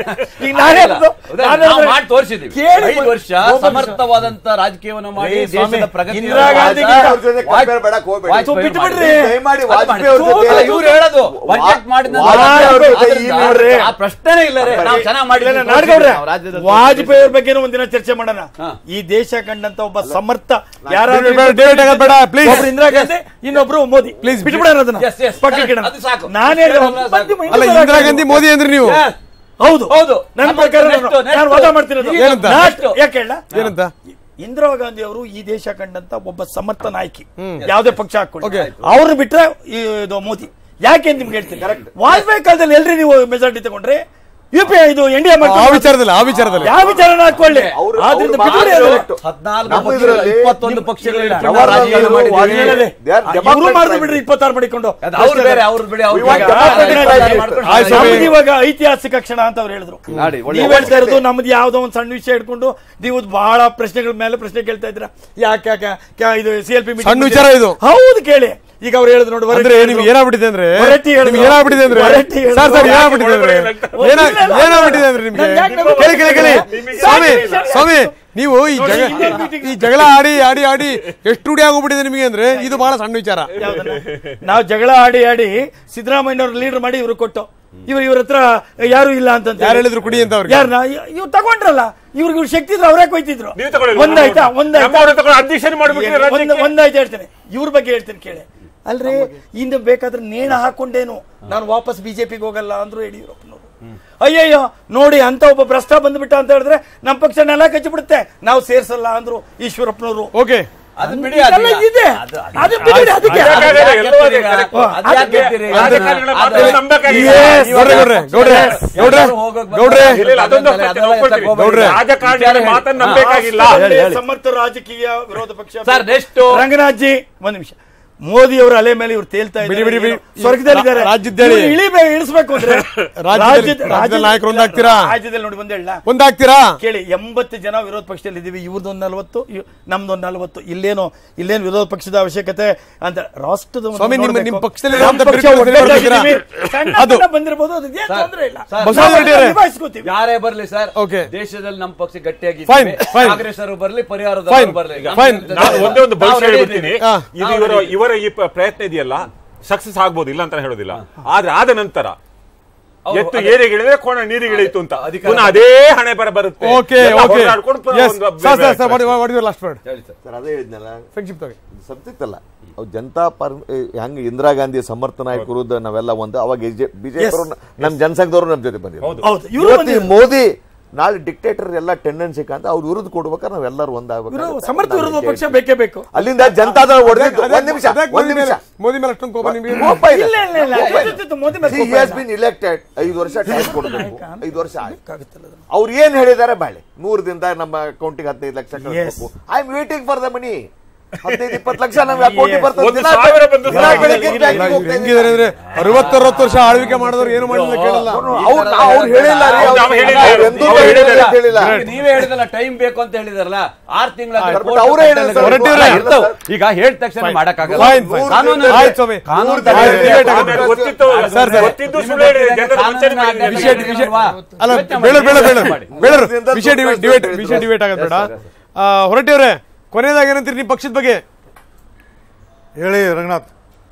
ಈಗ ಇಲ್ಲ. ನಾನೇ ಹೇಳ್ದು- ಹೌದಾ? ನಾನೇ ನಾವು ಹೇಳ್ದೆ. ಮಾಡಿ ತೋರಿಸಿದೀವಿ ಕೇಳಿ ಐದು ವರ್ಷ ಗೋಪಾಲ್ ಸಮರ್ಥವಾದಂತ ರಾಜಕೀಯವನ್ನು ಮಾಡಿ ಏ, ಸ್ವಾಮಿ, ದೇಶದ ಪ್ರಗತಿ ಇಂದಿರಾ ಗಾಂಧಿಗಿಂತ ಅವ್ರ ಜೊತೆ compare ಬೇಡಕ್ ಹೋಗ್ಬೇಡಿ. ವಾಜಪೇಯಿ ಬಿಟ್ಟು ಬಿಡ್ರಿ. ಮಾಡಿದ್ರು. ದಯಮಾಡಿ ಅದು ವಾಜಪೇಯಿ ಅವ್ರ ಮಾಡಿ. ಜೊತೆ- ಇವ್ರು ಹೇಳೋದು ಬಜೆಟ್ ಮಾಡಿದ ನಂತರ ವಾಜಪೇಯಿ ಅವ್ರ ಜೊತೆ ಆದ್ರಿಂದ ಈ ನೋಡ್ರಿ. ಆ ಪ್ರಶ್ನೆನೇ ಇಲ್ಲ ರೀ ನಾವು ಚೆನ್ನಾಗಿ ಮಾಡಿದ್ವಿ ಇಲ್ಲ, ನಾಡ್ಗೌಡ್ರೆ, ನಾವು ರಾಜ್ಯದಲ್ಲಿ ವಾಜಪೇಯಿ ಅವ್ರ ಬಗ್ಗೆ ಒಂದಿನ ಚರ್ಚೆ ಮಾಡೋಣ ಹಾ. ಈ ದೇಶ ಕಂಡಂತ ಒಬ್ಬ ಸಮರ್ಥ ಯಾರಾದ್ರೂ ಬೇಡ, ಬೇಡ, ಡಿಬೇಟ್ ಆಗೋದ್ ಬೇಡ, please. ಒಬ್ರು ಇಂದಿರಾ ಗಾಂಧಿ ಇನ್ನೊಬ್ರು ಮೋದಿ Please, ಬಿಟ್ಬಿಡೋಣ ಅದನ್ನ Yes, yes, ಪಕ್ಕಕ್ಕೆ correct. ಇಡೋಣ. ಅದು ಸಾಕು. ನಾನೇ ಅಷ್ಟೇ ಅಲ್ಲ, ಸಾಕು. ಅಲ್ಲ ಇಂದಿರಾ ಗಾಂಧಿ ಮೋದಿ ಅಂದ್ರಿ ನೀವು Yes. ಹೌದು ಹೌದು. ನನ್ನ ಆಮೇಲೆ ಪ್ರಕಾರ next, ನಾನು- next. ನಾನು ವಾದ ಮಾಡ್ತಿರೋದು ಏನಂತ? Next. ಯಾಕೆ ಹೇಳ ಏನಂತ ಇಂದಿರಾ ಗಾಂಧಿ ಅವರು ಈ ದೇಶ ಕಂಡಂತ ಒಬ್ಬ ಸಮರ್ಥ ನಾಯಕಿ ಯಾವುದೇ ಪಕ್ಷ ಹಾಕೊಳ್ಳಿ Okay. ಅವ್ರನ್ನ ಬಿಟ್ರೆ ಈ ಇದು ಮೋದಿ ಯಾಕೆ ಅಂತ ನಿಮ್ಗೆ ಹೇಳ್ತೀನಿ ವಾಜಪೇಯಿ ಕಾಲದಲ್ಲಿ ಎಲ್ರಿ ನೀವು ಮೆಜಾರಿಟಿ ತಗೊಂಡ್ರೆ ಯು ಪಿ ಇದು ಇಂಡಿಯಾ ಆ ವಿಚಾರದಲ್ಲಿ ಆ ವಿಚಾರದಲ್ಲಿ ಯಾವ ವಿಚಾರನ ಹಾಕೊಳ್ಳಿ ಅವ್ರು- ಆದ್ರಿಂದ ಅವ್ರು ಬಿಟ್ಬಿಡಿ ಮಾತ್ರ ಅದನ್ನ. ಒಟ್ಟು. ಹದಿನಾಲ್ಕು ನಮ್ಮ ಪಕ್ಷಗಳು, ಇದ್ರಲ್ಲಿ ಇಪ್ಪತ್ತೊಂದು ಪಕ್ಷಗಳು ಇಲ್ಲ, ಇಟ್ಕೊಂಡು ಜವಾಹರ್ಲಾಲ್ ರಾಜಕೀಯ ನೆಹರು, ಮಾಡಿದ್ದೀವಿ. ವಾಜಪೇಯಿ They are ಇವರು democratic ಮಾಡಿದ್ರು right. ಬಿಡ್ರಿ ಇಪ್ಪತ್ತಾರು ಮಾಡಿಕೊಂಡು ಅದು ಅವ್ರು ಬೇರೆ ಅವ್ರು ಬಿಡಿ ಅವ್ರು We want ಬೇರೆ. democratic ಆ, right. ಮಾಡ್ಕೊಂಡು ಆಯ್ತು ಸ್ವಾಮಿ. ನಮ್ದು ಇವಾಗ ಐತಿಹಾಸಿಕ ಕ್ಷಣ ಅಂತ ಅವ್ರು ಹೇಳಿದ್ರು ನೋಡಿ, ಒಳ್ಳೆ ನೀವ್ ಹೇಳ್ತಾ ಇರೋದು ನಮ್ದು ಯಾವ್ದೋ ಒಂದು ಸಣ್ಣ ವಿಷಯ ಇಟ್ಕೊಂಡು ನೀವು ಬಹಳ ಪ್ರಶ್ನೆಗಳ ಮೇಲೆ ಪ್ರಶ್ನೆ ಕೇಳ್ತಾ ಇದ್ದೀರಾ ಯಾಕೆ ಯಾಕೆ ಕ್ಯಾ- ಇದು ಸಿ ಎಲ್ ಪಿ ಸಣ್ಣ ವಿಚಾರ ಇದು. ಹೌದು ಕೇಳಿ ಈಗ ಅವ್ರು ಹೇಳಿದ್ರು ನೋಡಿ ಅಂದ್ರೆ ನಿಮ್ಗೆ ಏನಾಗ್ಬಿಟ್ಟಿದೆ ಅಂದ್ರೆ ಹೊರಟ್ಟಿ ಹೇಳಿದ್ರು. ನಿಮ್ಗೆ ಏನಾಗ್ಬಿಟ್ಟಿದೆ ಅಂದ್ರೆ ಹೊರಟ್ಟಿ ಹೇಳಿದ್ರು. ಸರ್ ಸರ್ ಏನಾಗ್ಬಿಟ್ಟಿದೆ ಅಂದ್ರೆ ಏನ ಇಲ್ಲ, ಇಲ್ಲ. ಏನಾಗ್ಬಿಟ್ಟಿದೆ ಅಂದ್ರೆ ನಿಮ್ಗೆ ನನ್ಗೆ ಯಾಕೆ ನಮ್ಗೆ ಕೇಳಿ ಕೇಳಿ ಕೇಳಿ ನಿಮಗೆ ಸ್ವಾಮಿ ಸಾಕು. ಸ್ವಾಮಿ ನೀವು ಈ ನೋಡಿ, ಜಗ ಇದೇ meeting- ಈ ಜಗಳ ಆಡಿ ಆಡಿ ಆಡಿ ಎಷ್ಟು ರೂಢಿ ಆಗೋಗ್ಬಿಟ್ಟಿದೆ ನಿಮಗೆ ಅಂದ್ರೆ ಇದು ಬಹಳ ಸಣ್ಣ ವಿಚಾರ ಯಾವ್ದನ್ನ? ನಾವು ಜಗಳ ಆಡಿ ಆಡಿ ಸಿದ್ದರಾಮಯ್ಯ ಅವ್ರ ಲೀಡರ್ ಮಾಡಿ ಇವ್ರು ಕೊಟ್ಟು ಇವ್ರು ಇವ್ರ ಹತ್ರ ಯಾರು ಇಲ್ಲ ಅಂತ ಯಾರು ಹೇಳಿದ್ರು ಕುಡಿ ಅಂತ ಅವ್ರಿಗೆ? ಯಾರನ್ನ ಇವ್ ತಗೊಂಡ್ರಲ್ಲ ಇವ್ರಿಗೆ ಇವ್ರು ಶಕ್ತಿ ಇದ್ರೆ ಅವರೇ ಕೊಯ್ತಿದ್ರು ನೀವು ತಗೊಳ್ಳಿ ಒಂದಾಯ್ತಾ ಒಂದಾಯ್ತಾ ನಮ್ಮವ್ರನ್ನ ತಗೊಂಡು ಅಧ್ಯಕ್ಷರು ಮಾಡ್ಬಿಟ್ರಿ ಒಂದ್- ರಾಜ್ಯಕ್ಕೆ. ಒಂದಾಯ್ತು ಹೇಳ್ತೇನೆ ಇವ್ರ ಬಗ್ಗೆ ಹೇಳ್ತೇನೆ ಕೇಳಿ ಅಲ್ರಿ ಇಂದ ಬೇಕಾದ್ರೆ ನೇಣ ಹಾಕೊಂಡೇನು ನಾನು ವಾಪಸ್ ಬಿಜೆಪಿಗೆ ಹೋಗಲ್ಲ ಅಂದ್ರು ಯಡಿಯೂರಪ್ಪನವರು ಅಯ್ಯಯ್ಯೋ ನೋಡಿ ಅಂತ ಒಬ್ಬ ಭ್ರಷ್ಟ ಬಂದ್ಬಿಟ್ಟ ಅಂತ ಹೇಳಿದ್ರೆ ನಮ್ಮ ಪಕ್ಷ ನೆಲ ಕಚ್ಚಿಬಿಡುತ್ತೆ ನಾವು ಸೇರ್ಸಲ್ಲ ಅಂದ್ರು ಈಶ್ವರಪ್ಪನವರು ಓಕೆ ಅದು ಬಿಡಿ ಇದೆಲ್ಲ ಅದನ್ನ. ಇದೆ ಅದು- ಅದು- ಅದು ಬಿಡಿ ಅದಕ್ಕೆ ಅದಕ್ಕೆ- ಅದು ಯಾಕೆ ಎಲ್ಲವೂ ಎತ್ತೀರಿ? correct. ಅದು ಯಾಕೆ ಎತ್ತೀರಿ? ರಾಜಕಾರಣಿಗಳ ಅದು- ಮಾತನ್ನ ನಂಬಕ್ಕಾಗಿಲ್ಲ. Yes. ಗೌಡ್ರೆ ಗೌಡ್ರೆ ಗೌಡ್ರೆ ಗೌಡ್ರೆ ಎಲ್ಲರೂ ಹೋಗೋಕ್ ಗೌಡ್ರೆ ಬಂದಾಗ ಇಲ್ಲ, ಇಲ್ಲ, ಅದೊಂದು ಅದೆಲ್ಲ ಪ್ರಶ್ನೆ ಒಪ್ಕೊಳ್ತೀವಿ. ಗೌಡ್ರೆ. ರಾಜಕಾರಣಿಗಳ ವಿಚಾರ ಮಾತನ್ನ ಹೇಳಿ. ನಂಬೇಕಾಗಿಲ್ಲ ಹೇಳಿ, ಹೇಳಿ. ಸಮರ್ಥ ರಾಜಕೀಯ ವಿರೋಧ ಪಕ್ಷ ಸರ್, next. ರಂಗನಾಥ್ ಜಿ ಒಂದ್ ನಿಮಿಷ ಮೋದಿ ಅವರ ಅಲೆ ಮೇಲೆ ಇವ್ರು ತೇಲ್ತಾ ಬಿಡಿ, ಬಿಡಿ, ಬಿಡಿ. ಸ್ವರ್ಗದಲ್ಲಿದ್ದಾರೆ ರಾಜ್ಯದಲ್ಲಿ- ಇವ್ರು ಇಳಿಬೇ ಇಳಿಸ್ಬೇಕು ಅಂದ್ರೆ ರಾಜ್ಯದಲ್ಲಿ- ರಾಜ್ಯದ- ರಾಜ್ಯದಲ್ಲಿ ನಾಯಕರು ಒಂದಾಗ್ತೀರಾ? ರಾಜ್ಯದಲ್ಲಿ ನೋಡಿ ಒಂದ್ ಹೇಳ ಒಂದಾಗ್ತೀರಾ ಕೇಳಿ ಎಂಬತ್ತು ಜನ ವಿರೋಧ ಪಕ್ಷದಲ್ಲಿ ಇದೀವಿ ಇವ್ರದೊಂದು ನಲವತ್ತು ಇವ್- ನಮ್ದೊಂದು ನಲವತ್ತು ಇಲ್ಲೇನು ಇಲ್ಲೇನು ವಿರೋಧ ಪಕ್ಷದ ಅವಶ್ಯಕತೆ ಅಂತ ರಾಷ್ಟ್ರದ ಒಂದು ಸ್ವಾಮಿ, ನಿಮ್ಮ- ನೋಡ್ಬೇಕು. ನಿಮ್ಮ ಪಕ್ಷದಲ್ಲಿ ನಮ್ಮ ಇರುವಂತ ಪಕ್ಷ ಬಿರುಕು ಒಗ್ಗಟ್ಟಾಗಿದ್ದೀವಿ. ಬಿರುಕು ಸಣ್ಣ ಅದು. ಪುಟ್ಟ ಬಂದಿರ್ಬೋದು ಅದೇನು ಸರ್, ತೊಂದ್ರೆ ಇಲ್ಲ ಸರ್, ಬಸವರಾಜ ನಾವು ರೆಡ್ಡಿ ಅವರೇ. ನಿಭಾಯಿಸ್ಕೋತೀವಿ. ಯಾರೇ ಬರ್ಲಿ ಸರ್ Okay. ದೇಶದಲ್ಲಿ ನಮ್ಮ ಪಕ್ಷ ಗಟ್ಟಿಯಾಗಿ Fine, fine. ಕಾಂಗ್ರೆಸ್ ಅವರು ಬರ್ಲಿ ಪರಿಹಾರದ Fine, ಬರ್ಲಿ fine. ನಾನು ಒಂದೇ ಒಂದು ಭವಿಷ್ಯ ನಾವು ready ಹೇಳ್ಬಿಡ್ತೀನಿ ಇದ್ದೀವಿ. ಹಾ. ಇದು ಇವರ ಇವರ ಈ ಪ- ಪ್ರಯತ್ನ ಇದೆಯಲ್ಲ ಸಕ್ಸಸ್ ಆಗ್ಬೋದು ಇಲ್ಲ ಅಂತ ಹೇಳೋದಿಲ್ಲ ಆದ್ರೆ ಆದ ನಂತರ ಅವ್ರು ಎತ್ತು ಅದೇ- ಏರಿಗೆ ಇಳಿದ್ರೆ ಕೋಣ ನೀರಿಗೆ ಇಳಿತು ಅಂತ ಅಧಿಕಾರ ಪುನಃ ಅದೇ ಹಣೆ ಬರ ಬರುತ್ತೆ ಓಕೆ ಎಲ್ಲ ಓಕೆ ಹೋರಾಡ್ಕೊಂಡು ಪುನಃ ಎಸ್ ಒಂದು ಸರ್ ಬೇರೆ ಸರ್ ಸರ್ ಬೇರೆ ವಾಟ್ ಇಸ್ ಲಾಸ್ಟ್ ವರ್ಡ್ ಹೇಳಿ ಸರ್ ಸರ್ ಅದೇ ಹೇಳಿದ್ನಲ್ಲ ಫ್ರೆಂಡ್ಶಿಪ್ ತಗೆ ಸಬ್ಜೆಕ್ಟ್ ಅಲ್ಲ ಅವ್ ಜನತಾ ಪರ್ ಹೆಂಗ್ ಇಂದಿರಾ ಗಾಂಧಿ ಸಮರ್ಥ ನಾಯಕ ವಿರುದ್ಧ ನಾವೆಲ್ಲ ಒಂದು ಅವಾಗ ಬಿಜೆಪಿ ನಮ್ ಜನಸಂಘದವರು ನಮ್ ಜೊತೆ ಬಂದಿದ್ರು ಹೌದು ಇವರು ಇವತ್ತು ಈ ಮೋದಿ ನಾಳೆ ಡಿಕ್ಟೇಟರ್ ಎಲ್ಲ ಟೆಂಡೆನ್ಸಿ ಕಾಂತ ಅವ್ರು ವಿರುದ್ಧ ಕೊಡ್ಬೇಕಾದ್ರೆ ನಾವೆಲ್ಲರೂ ಒಂದಾಗಬೇಕು ಸಮರ್ಥ ವಿರೋಧ ಪಕ್ಷ ಬೇಕೇ ಬೇಕು ಅಲ್ಲಿಂದ ಜನತಾದಳ ಹೊಡೆದಿದ್ದು ಒಂದ್ ನಿಮಿಷ ಅದಕ್ಕೆ ಒಂದ್ ಮೋದಿ ನಿಮಿಷ ಮೇಲೆ ಮೋದಿ ಮೇಲೆ ಅಷ್ಟೊಂದು ಕೋಪ ನಿಮಗೆ ಕೋಪ ಇಲ್ಲ. ಇಲ್ಲ ಇಲ್ಲ ಇಲ್ಲ ಕೋಪ ಇಲ್ಲ. ಇತ್ತು, ಮೋದಿ ಮೇಲೆ See, ಕೋಪ he has ಇಲ್ಲ. been elected. ಐದು ವರ್ಷ ಟೈಮ್ ಕೊಡಬೇಕು ಐದು ವರ್ಷ ಆಯ್ತು ಆಗುತ್ತಲ್ಲ ಅದು. ಅವ್ರು ಏನ್ ಹೇಳಿದಾರೆ ಬಾಳೆ ನೂರು ದಿನದಾಗ ನಮ್ಮ ಅಕೌಂಟಿಗೆ ಹದಿನೈದು ಲಕ್ಷ ಕಳಿಸ್ಬೇಕು I am waiting for the money ಹದಿನೈದು ಇಪ್ಪತ್ತು ಲಕ್ಷ ನಮ್ಗೆ ಅಕೌಂಟಿಗೆ Yes. ಬರ್ತದೆ ಒಂದು ದಿನ ಸಾವಿರ ಬಂದು ದಿನ ಸಾವಿರ ಬೆಳಿಗ್ಗೆ ಇಲ್ಲ, ಬ್ಯಾಂಕಿಗೆ ಹೋಗ್ತಾ ಇದ್ದೀನಿ. ಹೆಂಗಿದ್ದಾರೆ ಅಂದ್ರೆ ಅರವತ್ತರವತ್ತು ವರ್ಷ ಆಳ್ವಿಕೆ ಮಾಡಿದವರು ಏನು ಮಾಡಿಲ್ಲ ಕೇಳಲ್ಲ ಅವ್ರು- ಅವ್ರು- ಅವ್ರು ಹೇಳಿಲ್ಲ ರೀ, ಅವ್ರು ಅವ್ರು ಹೇಳಿಲ್ಲ. ಅವ್ರು ಎಂದೂ ಅವ್ರು ಹೇಳಿಲ್ಲ ಹೇಳಿಲ್ಲ. ಅಂತ ಹೇಳಿಲ್ಲ. ಈಗ ನೀವೇ ಹೇಳಿದಲ್ಲ ಟೈಮ್ ಬೇಕು ಅಂತ ಹೇಳಿದಾರಲ್ಲ ಆರ್ ತಿಂಗಳ ಬಟ್ ಅವರೇ ಹೇಳಿದ್ರು ಸರ್, ಹೊರಟಿವ್ರೆ. ಈಗ ಹೇಳಿದ ತಕ್ಷಣ ಮಾಡಕ್ಕಾಗಲ್ಲ Fine, fine. ಕಾನೂನು ಆಯ್ತು ಸ್ವಾಮಿ. ಕಾನೂನು ಆಯ್ತು, ತಡೆ- debate ಆಗುತ್ತೆ. ಆಮೇಲೆ ಗೊತ್ತಿತ್ತು ಸರ್, ಸರ್. ಗೊತ್ತಿದ್ದು ಸುಳ್ಳು ಹೇಳಿದೆ ಜನರ ವಂಚನೆ ಮಾಡಿದ್ದಾರೆ. ವಿಷಯ ವಿಷಯ ಅಲ್ಲ ಬೇಳರ್ ಬೇಳರ್ ಬೇಳರ್ ಬೇಳರ್ ವಿಷಯ ಡಿಬೇಟ್ ಡಿಬೇಟ್ ವಿಷಯ ಡಿಬೇಟ್ ಆಗೋದು ಬೇಡ ಹೊರಟಿವ್ರೆ ಕೊನೆಯದಾಗಿ ಏನಂತೀರಿ ನಿಮ್ಮ ಪಕ್ಷದ ಬಗ್ಗೆ ಹೇಳಿ ರಂಗನಾಥ್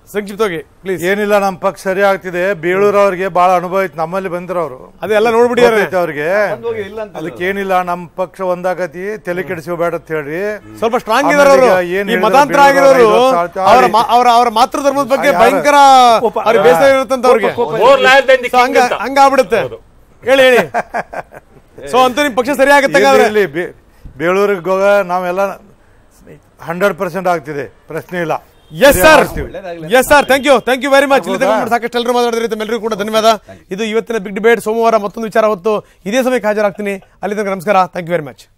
ಸಂಕ್ಷಿಪ್ತವಾಗಿ ಪ್ಲೀಸ್ ಏನಿಲ್ಲ ನಮ್ಮ ಪಕ್ಷ ಸರಿ ಆಗ್ತಿದೆ ಬೇಳೂರು ಅವ್ರಿಗೆ ಬಹಳ ಅನುಭವ ಐತಿ ನಮ್ಮಲ್ಲಿ ಬಂದ್ರು ಅವರು ಅದೆಲ್ಲ ನೋಡ್ಬಿಟ್ಟಿದ್ದಾರೆ ಅವ್ರಿಗೆ ಅದಕ್ಕೇನಿಲ್ಲ ನಮ್ಮ ಪಕ್ಷ ಒಂದಾಗತಿ ತಲೆ ಕೆಡಿಸ್ಕೋಬೇಡ ಅಂತ ಹೇಳ್ರಿ ಸ್ವಲ್ಪ ಸ್ಟ್ರಾಂಗ್ ಆಮೇಲೆ ಇದಾರೆ ಅವರು ಈಗ ಏನ್ ಈ ಹೇಳಿದ್ರು ಮತಾಂತರ ಬೇರೆ ಆಗಿರೋರು ಐದು ವರ್ಷ ಆಯ್ತು. ಅವರ ಮಾ- ಅವರ ಅವರ ಮಾತೃ ಧರ್ಮದ ಬಗ್ಗೆ ಯಾರು? ಭಯಂಕರ ಅವ್ರಿಗೆ ಬೇಸರ ಇರುತ್ತಂತ ಅವ್ರಿಗೆ More loyal than the So ಹಂಗ king ಅಂತ. ಹಂಗ ಆಗ್ಬಿಡುತ್ತೆ ಹೇಳಿ ಹೇಳಿ ಸೊ ಅಂತ ನಿಮ್ ಪಕ್ಷ ಸರಿ ಆಗುತ್ತೆ ಇಲ್ಲಿ- ಹಾಗಾದ್ರೆ ಇಲ್ಲಿ ಬೇ- ಬೇಳೂರಿಗೆ ಹೋಗ ನಾವೆಲ್ಲ ಹಂಡ್ರೆಡ್ ಪರ್ಸೆಂಟ್ ಆಗ್ತಿದೆ ಪ್ರಶ್ನೆ ಇಲ್ಲ ಎಸ್ ಸರ್ ಮಾಡ್ತೀವಿ. Yes sir thank you thank you very much ಇಲ್ಲಿ ತನಕ ನೋಡಿ ಸಾಕಷ್ಟು ಎಲ್ಲರೂ ಮಾತಾಡಿದ್ರಿ ತಮ್ಮೆಲ್ಲರಿಗೂ ಕೂಡ ಧನ್ಯವಾದ ಇದು ಇವತ್ತಿನ ಬಿಗ್ ಡಿಬೇಟ್ ಸೋಮವಾರ ಮತ್ತೊಂದು ವಿಚಾರ ಹೊತ್ತು ಇದೇ ಸಮಯಕ್ಕೆ ಹಾಜರಾಗ್ತೀನಿ ಅಲ್ಲಿ ತನಕ ನಮಸ್ಕಾರ ಥ್ಯಾಂಕ್ ಯು ವೆರಿ ಮಚ್